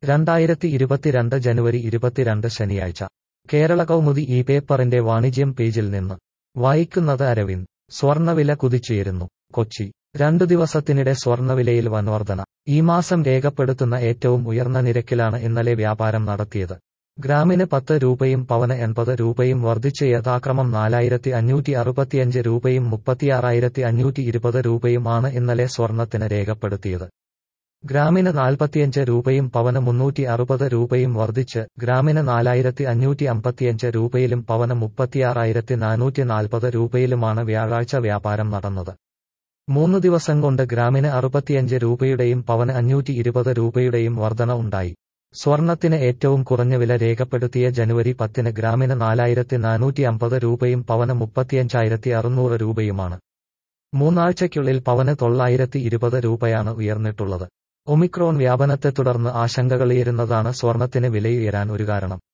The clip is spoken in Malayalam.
രണ്ടായിരത്തി ഇരുപത്തിരണ്ട് ജനുവരി ഇരുപത്തിരണ്ട് ശനിയാഴ്ച കേരള കൗമുദി ഈ പേപ്പറിന്റെ വാണിജ്യം പേജിൽ നിന്ന് വായിക്കുന്നത് അരവിന്ദ് സ്വർണ്ണവില കുതിച്ചുയരുന്നു കൊച്ചി രണ്ടു ദിവസത്തിനിടെ സ്വർണ്ണവിലയിൽ വൻവർധന ഈ മാസം രേഖപ്പെടുത്തുന്ന ഏറ്റവും ഉയർന്ന നിരക്കിലാണ് ഇന്നലെ വ്യാപാരം നടത്തിയത് ഗ്രാമിന് പത്ത് രൂപയും പവന് എൺപത് രൂപയും വർദ്ധിച്ച് യഥാക്രമം നാലായിരത്തി അഞ്ഞൂറ്റി അറുപത്തിയഞ്ച് രൂപയും മുപ്പത്തിയാറായിരത്തി അഞ്ഞൂറ്റി ഇരുപത് രൂപയും ആണ് ഇന്നലെ സ്വർണത്തിന് രേഖപ്പെടുത്തിയത് ഗ്രാമിന് നാൽപ്പത്തിയഞ്ച് രൂപയും പവന് മുന്നൂറ്റി അറുപത് രൂപയും വർദ്ധിച്ച് ഗ്രാമിന് നാലായിരത്തി അഞ്ഞൂറ്റി അമ്പത്തിയഞ്ച് രൂപയിലും പവന് മുപ്പത്തിയാറായിരത്തി നാനൂറ്റി നാൽപ്പത് രൂപയിലുമാണ് വ്യാഴാഴ്ച വ്യാപാരം നടന്നത് മൂന്ന് ദിവസം കൊണ്ട് ഗ്രാമിന് അറുപത്തിയഞ്ച് രൂപയുടെയും പവന് അഞ്ഞൂറ്റി ഇരുപത് രൂപയുടെയും വർധന ഉണ്ടായി സ്വർണത്തിന് ഏറ്റവും കുറഞ്ഞ വില രേഖപ്പെടുത്തിയ ജനുവരി പത്തിന് ഗ്രാമിന് നാലായിരത്തി നാനൂറ്റി അമ്പത് രൂപയും പവന് മുപ്പത്തിയഞ്ചായിരത്തി അറുന്നൂറ് രൂപയുമാണ് മൂന്നാഴ്ചയ്ക്കുള്ളിൽ പവന് തൊള്ളായിരത്തി ഇരുപത് രൂപയാണ് ഉയർന്നിട്ടുള്ളത് ഒമിക്രോൺ വ്യാപനത്തെ തുടർന്ന് ആശങ്കകളുയരുന്നതാണ് സ്വർണത്തിന് വിലയുയരാൻ ഒരു കാരണം